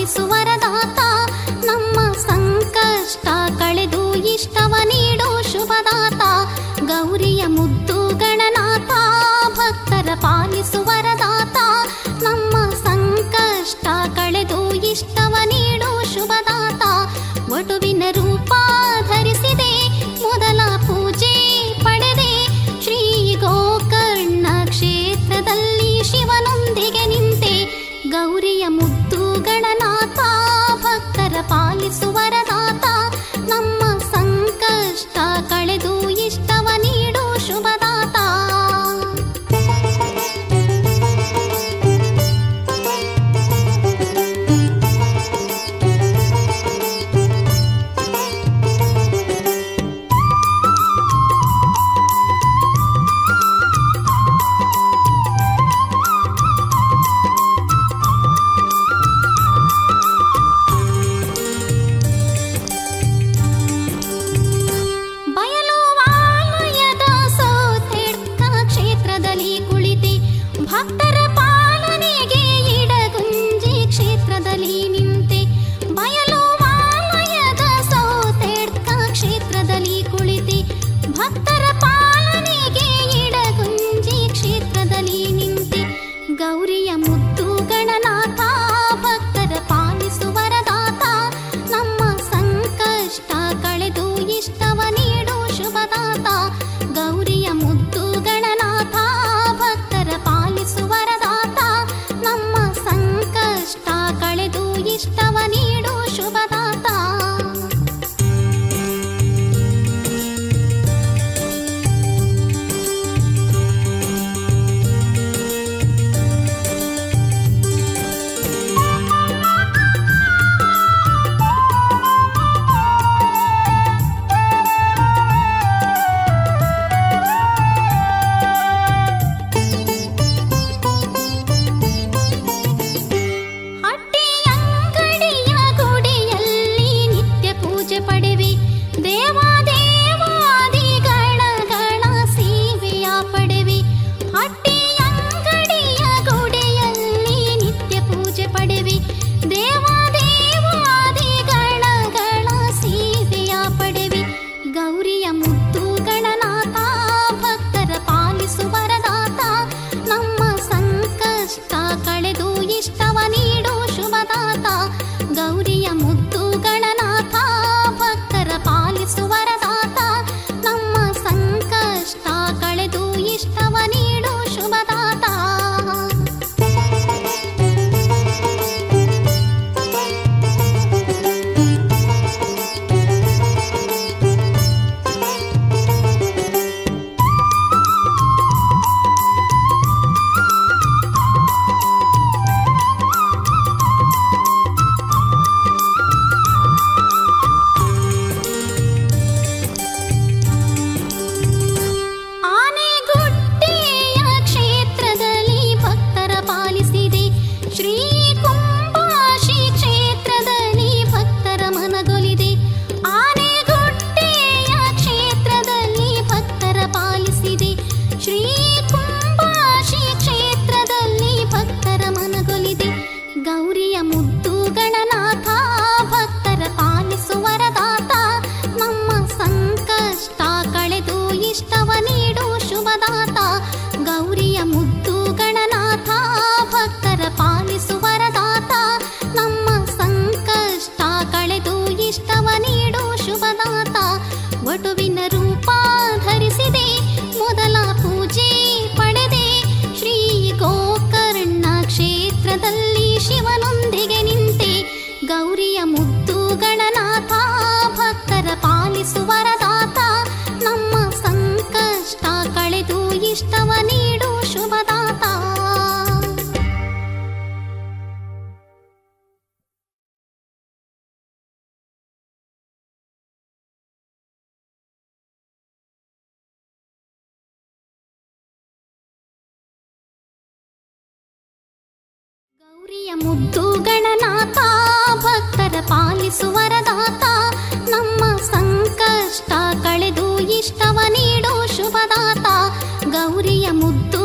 ಪಾಲಿಸುವರದಾತ ನಮ್ಮ ಸಂಕಷ್ಟ ಕಳೆದು ಇಷ್ಟವ ನೀಡು ಶುಭದಾತ ಗೌರಿಯ ಮುದ್ದು ಗಣನಾಥ ಭಕ್ತರ ಪಾಲಿಸುವರದಾತ ನಮ್ಮ ಸಂಕಷ್ಟ ಕಳೆದು ಇಷ್ಟವ ನೀಡು ಶುಭದಾತ ವಟುವಿನ ರೂಪ ಧರಿಸಿದೆ ಮೊದಲ ಪೂಜೆ ಪಡೆದೆ ಶ್ರೀ ಗೋಕರ್ಣ ಕ್ಷೇತ್ರದಲ್ಲಿ ಶಿವನೊಂದಿಗೆ ನಿಂತೆ ಗೌರಿಯ ಮುದ್ದು ಗಣನಾಥ ಭಕ್ತರ ಪಾಲಿಸುವರದಾತ ನಮ್ಮ ಸಂಕಷ್ಟ ಕಳೆದು ಇಷ್ಟವ ನೀಡು ಶುಭದಾತ ಬಯಲು ವಾಲಯದ ಸೋತೆಡ್ಕ ಕ್ಷೇತ್ರದಲ್ಲಿ ಕುಳಿತೆ ಭಕ್ತರ ಪಾಲನೆಗೆ ಇಡಗುಂಜಿ ಕ್ಷೇತ್ರದಲ್ಲಿ ನಿಂತೆ ಬಯಲು ವಾಲಯದ ಸೋತೆಡ್ಕ ಕ್ಷೇತ್ರದಲ್ಲಿ ಕುಳಿತೆ ಭಕ್ತರ ಪಾಲನೆಗೆ ಇಡಗುಂಜಿ ಕ್ಷೇತ್ರದಲ್ಲಿ ನಿಂತೆ ಗೌರಿಯ ಮುದ್ದು ಗಣನಾಥ ಭಕ್ತರ ಪಾಲಿಸುವರದಾತ ನಮ್ಮ ಸಂಕಷ್ಟ ಕಳೆದು ಇಷ್ಟವ ನೀಡು ಶುಭದಾತ ಗೌರಿಯ ಮುದ್ದು ಗಣನಾಥ ಭಕ್ತರ ಪಾಲಿಸುವರದಾತ ನಮ್ಮ ಸಂಕಷ್ಟ ಕಳೆದು ಇಷ್ಟವ ನೀಡು ಶುಭದಾತ ಹಟ್ಟಿ ಅಂಗಡಿಯ ಗುಡಿಯಲ್ಲಿ ನಿತ್ಯ ಪೂಜೆ ಪಡೆವಿ ದೇವಾದೇವಾದಿ ಗಣಗಳ ಸೇವೆಯ ಪಡೆವಿ ಹಟ್ಟಿ ಅಂಗಡಿಯ ಗುಡಿಯಲ್ಲಿ ನಿತ್ಯ ಪೂಜೆ ಪಡೆವಿ ದೇವಾದೇವಾದಿ ಗಣಗಳ ಸೇವೆಯ ಪಡೆವಿ ಗೌರಿಯ ಮುದ್ದು ಗಣನಾಥ ಭಕ್ತರ ಪಾಲಿಸುವರದಾತ ನಮ್ಮ ಸಂಕಷ್ಟ ಕಳೆದು ಇಷ್ಟವ ನೀಡು ಶುಭದಾತ ಗೌರಿಯ ಮುದ್ದು ಗಣನಾಥ ಭಕ್ತರ ಪಾಲಿಸುವರದಾತ ನಮ್ಮ ಸಂಕಷ್ಟ ಕಳೆದು ಇಷ್ಟವ ನೀಡು ಶುಭದಾತ ಆನೆಗುಡ್ಡೆಯ ಕ್ಷೇತ್ರದಲ್ಲಿ ಭಕ್ತರ ಪಾಲಿಸಿದೆ ಶ್ರೀ ಕುಂಭಾಶಿ ಕ್ಷೇತ್ರದಲ್ಲಿ ಭಕ್ತರ ಮನಗೊಲಿದೆ ಆನೆಗುಡ್ಡೆಯ ಕ್ಷೇತ್ರದಲ್ಲಿ ಭಕ್ತರ ಪಾಲಿಸಿದೆ ಶ್ರೀ ಕುಂಭಾಶಿ ಕ್ಷೇತ್ರದಲ್ಲಿ ಭಕ್ತರ ಮನಗೊಲಿದೆ ಗೌರಿಯ ಮುದ್ದು ಗಣನಾಥ ಭಕ್ತರ ಪಾಲಿಸುವರದಾತ ನಮ್ಮ ಸಂಕಷ್ಟ ಕಳೆದು ಇಷ್ಟವ ನೀಡು ಶುಭದಾತ ಗೌರಿಯ ಮುದ್ದು ಗಣನಾಥ ಭಕ್ತರ ಪಾಲಿಸುವರದಾತ ನಮ್ಮ ಸಂಕಷ್ಟ ಕಳೆದು ಇಷ್ಟವ ನೀಡು ಶುಭದಾತ ವಟುವಿನ ರೂಪ ಧರಿಸಿದೆ ಮೊದಲ ಪೂಜೆ ಪಡೆದೆ ಶ್ರೀ ಗೋಕರ್ಣ ಕ್ಷೇತ್ರದಲ್ಲಿ ಶಿವನೊಂದಿಗೆ ನಿಂತೆ ಗೌರಿಯ ಮುದ್ದು ಗಣನಾಥ ಭಕ್ತರ ಪಾಲಿಸುವರದಾತ ನಮ್ಮ ಸಂಕಷ್ಟ ಕಳೆದು ಇಷ್ಟವ ನೀಡು ಶುಭದಾತ ಗೌರಿಯ ಮುದ್ದು ಗಣನಾಥ ಭಕ್ತರ ಪಾಲಿಸುವರದಾತ ನಮ್ಮ ಸಂಕಷ್ಟ ಕಳೆದು ಇಷ್ಟವ ನೀಡು ಶುಭದಾತ ಗೌರಿಯ ಮುದ್ದು